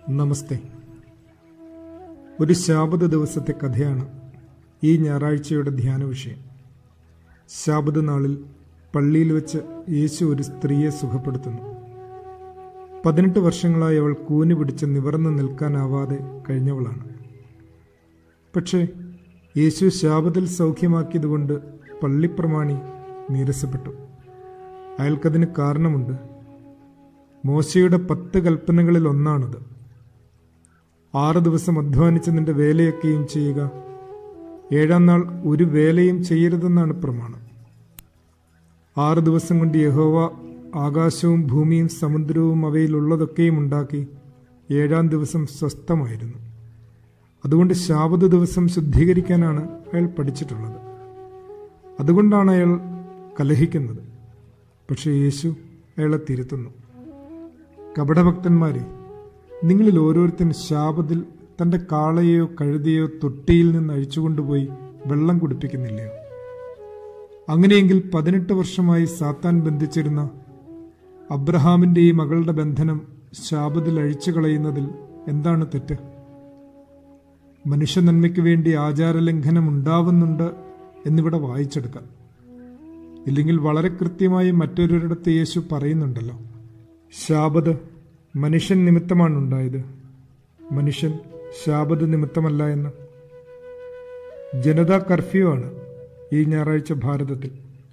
നമസ്തേ ഒരു ശാബത ദിവസത്തെ കഥയാണ് ഈ ഞായറാഴ്ചയുടെ ധ്യാന വിഷയം ശാബത നാളിൽ പള്ളിയിൽ വെച്ച് യേശു ഒരു സ്ത്രീയെ സുഖപ്പെടുത്തുന്നു പതിനെട്ട് വർഷങ്ങളായി അവൾ കൂനി പിടിച്ച് നിവർന്നു നിൽക്കാനാവാതെ കഴിഞ്ഞവളാണ് പക്ഷേ യേശു ശാപത്തിൽ സൗഖ്യമാക്കിയതുകൊണ്ട് പള്ളിപ്രമാണി നീരസപ്പെട്ടു അയാൾക്കതിന് കാരണമുണ്ട് മോശയുടെ പത്ത് കൽപ്പനകളിൽ ഒന്നാണത് ആറ് ദിവസം അധ്വാനിച്ച് നിന്റെ വേലയൊക്കെയും ചെയ്യുക ഏഴാം നാൾ ഒരു വേലയും ചെയ്യരുതെന്നാണ് പ്രമാണം ആറ് ദിവസം കൊണ്ട് യഹോവ ആകാശവും ഭൂമിയും സമുദ്രവും അവയിലുള്ളതൊക്കെയും ഉണ്ടാക്കി ഏഴാം ദിവസം സ്വസ്ഥമായിരുന്നു അതുകൊണ്ട് ശാബത ദിവസം ശുദ്ധീകരിക്കാനാണ് അയാൾ പഠിച്ചിട്ടുള്ളത് അതുകൊണ്ടാണ് അയാൾ കലഹിക്കുന്നത് പക്ഷേ യേശു അയാളെ തിരുത്തുന്നു കപടഭക്തന്മാരെ നിങ്ങളിൽ ഓരോരുത്തരും ശാപത്തിൽ തന്റെ കാളയെയോ കഴുതയോ തൊട്ടിയിൽ നിന്ന് അഴിച്ചുകൊണ്ടുപോയി വെള്ളം കുടിപ്പിക്കുന്നില്ലയോ അങ്ങനെയെങ്കിൽ പതിനെട്ട് വർഷമായി സാത്താൻ ബന്ധിച്ചിരുന്ന അബ്രഹാമിന്റെ ഈ മകളുടെ ബന്ധനം ശാപത്തിൽ അഴിച്ചു കളയുന്നതിൽ എന്താണ് തെറ്റ് മനുഷ്യ നന്മയ്ക്ക് വേണ്ടി ആചാരലംഘനം ഉണ്ടാവുന്നുണ്ട് എന്നിവിടെ വായിച്ചെടുക്കാം ഇല്ലെങ്കിൽ വളരെ കൃത്യമായി മറ്റൊരിടത്ത് യേശു പറയുന്നുണ്ടല്ലോ ശാപത് മനുഷ്യൻ നിമിത്തമാണ് ഉണ്ടായത് മനുഷ്യൻ ശാപത് നിമിത്തമല്ല എന്ന് ജനതാ കർഫ്യൂ ആണ് ഈ ഞായറാഴ്ച ഭാരതത്തിൽ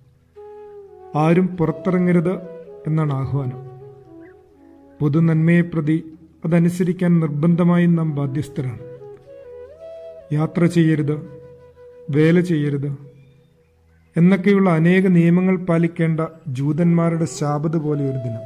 ആരും പുറത്തിറങ്ങരുത് എന്നാണ് ആഹ്വാനം പൊതു നന്മയെ പ്രതി അതനുസരിക്കാൻ നിർബന്ധമായും നാം ബാധ്യസ്ഥരാണ് യാത്ര ചെയ്യരുത് വേല ചെയ്യരുത് എന്നൊക്കെയുള്ള അനേക നിയമങ്ങൾ പാലിക്കേണ്ട ജൂതന്മാരുടെ ശാപത് പോലെ ഒരു ദിനം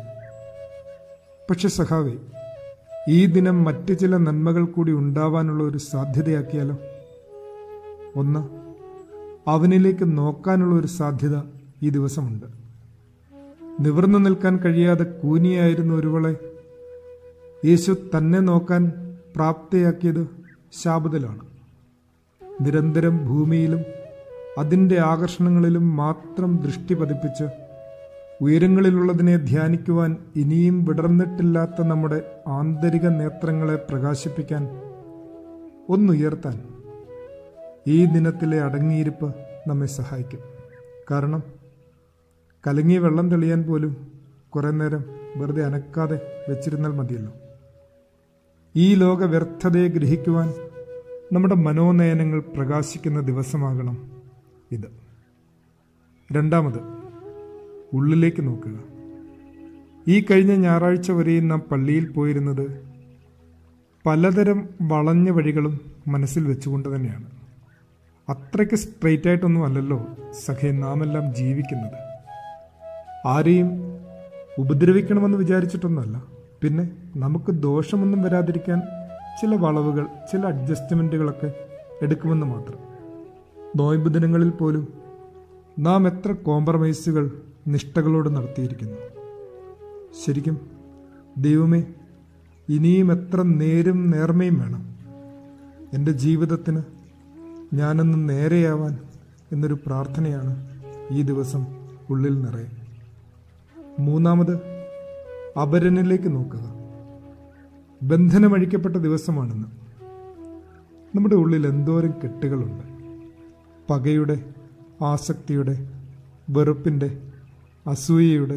പക്ഷെ സഖാവേ ഈ ദിനം മറ്റ് ചില നന്മകൾ കൂടി ഉണ്ടാവാനുള്ള ഒരു സാധ്യതയാക്കിയാലോ ഒന്ന് അവനിലേക്ക് നോക്കാനുള്ള ഒരു സാധ്യത ഈ ദിവസമുണ്ട് നിവർന്നു നിൽക്കാൻ കഴിയാതെ കൂനിയായിരുന്ന ഒരുവളെ യേശു തന്നെ നോക്കാൻ പ്രാപ്തയാക്കിയത് ശാപത്തിലാണ് നിരന്തരം ഭൂമിയിലും അതിൻ്റെ ആകർഷണങ്ങളിലും മാത്രം ദൃഷ്ടി പതിപ്പിച്ച് ഉയരങ്ങളിലുള്ളതിനെ ധ്യാനിക്കുവാൻ ഇനിയും വിടർന്നിട്ടില്ലാത്ത നമ്മുടെ ആന്തരിക നേത്രങ്ങളെ പ്രകാശിപ്പിക്കാൻ ഒന്നുയർത്താൻ ഈ ദിനത്തിലെ അടങ്ങിയിരിപ്പ് നമ്മെ സഹായിക്കും കാരണം കലങ്ങിയ വെള്ളം തെളിയാൻ പോലും കുറേ നേരം വെറുതെ അനക്കാതെ വെച്ചിരുന്നാൽ മതിയല്ലോ ഈ ലോക വ്യർത്ഥതയെ ഗ്രഹിക്കുവാൻ നമ്മുടെ മനോനയനങ്ങൾ പ്രകാശിക്കുന്ന ദിവസമാകണം ഇത് രണ്ടാമത് ഉള്ളിലേക്ക് നോക്കുക ഈ കഴിഞ്ഞ ഞായറാഴ്ച വരെയും നാം പള്ളിയിൽ പോയിരുന്നത് പലതരം വളഞ്ഞ വഴികളും മനസ്സിൽ വെച്ചുകൊണ്ട് തന്നെയാണ് അത്രയ്ക്ക് സ്ട്രെയിറ്റ് ആയിട്ടൊന്നും അല്ലല്ലോ സഖേ നാമെല്ലാം ജീവിക്കുന്നത് ആരെയും ഉപദ്രവിക്കണമെന്ന് വിചാരിച്ചിട്ടൊന്നുമല്ല പിന്നെ നമുക്ക് ദോഷമൊന്നും വരാതിരിക്കാൻ ചില വളവുകൾ ചില അഡ്ജസ്റ്റ്മെൻറ്റുകളൊക്കെ എടുക്കുമെന്ന് മാത്രം നോയമ്പ് ദിനങ്ങളിൽ പോലും നാം എത്ര കോംപ്രമൈസുകൾ നിഷ്ഠകളോട് നടത്തിയിരിക്കുന്നു ശരിക്കും ദൈവമേ ഇനിയും എത്ര നേരും നേർമയും വേണം എൻ്റെ ജീവിതത്തിന് ഞാനൊന്ന് നേരെയാവാൻ എന്നൊരു പ്രാർത്ഥനയാണ് ഈ ദിവസം ഉള്ളിൽ നിറയെ മൂന്നാമത് അപരനിലേക്ക് നോക്കുക ബന്ധനമഴിക്കപ്പെട്ട ദിവസമാണെന്ന് നമ്മുടെ ഉള്ളിൽ എന്തോരം കെട്ടുകളുണ്ട് പകയുടെ ആസക്തിയുടെ വെറുപ്പിൻ്റെ അസൂയയുടെ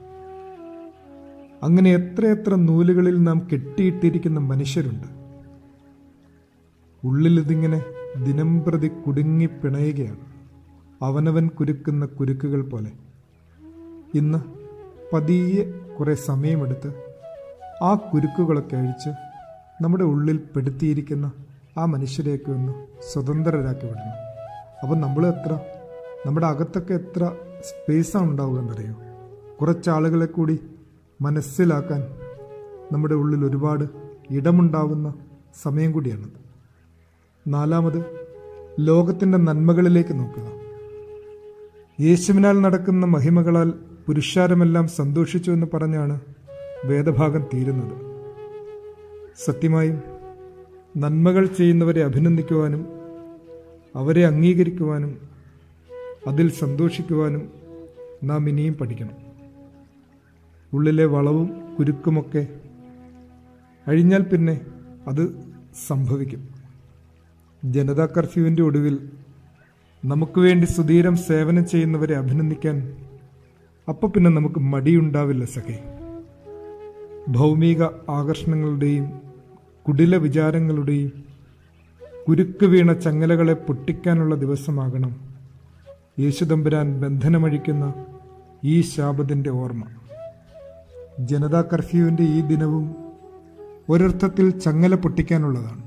അങ്ങനെ എത്രയെത്ര നൂലുകളിൽ നാം കെട്ടിയിട്ടിരിക്കുന്ന മനുഷ്യരുണ്ട് ഉള്ളിൽ ഇതിങ്ങനെ ദിനം പ്രതി കുടുങ്ങി പിണയുകയാണ് അവനവൻ കുരുക്കുന്ന കുരുക്കുകൾ പോലെ ഇന്ന് പതിയെ കുറെ സമയമെടുത്ത് ആ കുരുക്കുകളൊക്കെ അഴിച്ച് നമ്മുടെ ഉള്ളിൽ പെടുത്തിയിരിക്കുന്ന ആ മനുഷ്യരെയൊക്കെ ഒന്ന് സ്വതന്ത്രരാക്കി വിടണം അപ്പം നമ്മൾ എത്ര നമ്മുടെ അകത്തൊക്കെ എത്ര സ്പേസാണ് ഉണ്ടാവുക എന്നറിയോ കുറച്ചാളുകളെ കൂടി മനസ്സിലാക്കാൻ നമ്മുടെ ഉള്ളിൽ ഒരുപാട് ഇടമുണ്ടാവുന്ന സമയം കൂടിയാണത് നാലാമത് ലോകത്തിൻ്റെ നന്മകളിലേക്ക് നോക്കുക യേശുവിനാൽ നടക്കുന്ന മഹിമകളാൽ പുരുഷാരമെല്ലാം സന്തോഷിച്ചു എന്ന് പറഞ്ഞാണ് വേദഭാഗം തീരുന്നത് സത്യമായും നന്മകൾ ചെയ്യുന്നവരെ അഭിനന്ദിക്കുവാനും അവരെ അംഗീകരിക്കുവാനും അതിൽ സന്തോഷിക്കുവാനും നാം ഇനിയും പഠിക്കണം ഉള്ളിലെ വളവും കുരുക്കുമൊക്കെ കഴിഞ്ഞാൽ പിന്നെ അത് സംഭവിക്കും ജനതാ കർഫ്യൂവിൻ്റെ ഒടുവിൽ നമുക്ക് വേണ്ടി സുധീരം സേവനം ചെയ്യുന്നവരെ അഭിനന്ദിക്കാൻ അപ്പോൾ പിന്നെ നമുക്ക് മടിയുണ്ടാവില്ല സഖേ ഭൗമിക ആകർഷണങ്ങളുടെയും കുടില വിചാരങ്ങളുടെയും കുരുക്ക് വീണ ചങ്ങലകളെ പൊട്ടിക്കാനുള്ള ദിവസമാകണം യേശുദമ്പുരാൻ ബന്ധനമഴിക്കുന്ന ഈ ശാപത്തിൻ്റെ ഓർമ്മ ജനതാ കർഫ്യൂവിൻ്റെ ഈ ദിനവും ഒരർത്ഥത്തിൽ ചങ്ങല പൊട്ടിക്കാനുള്ളതാണ്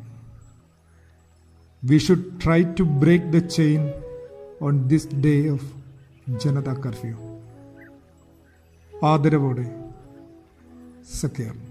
we should try to break the chain on this day of Janata curfew ആദരവോടെ സക്കേർ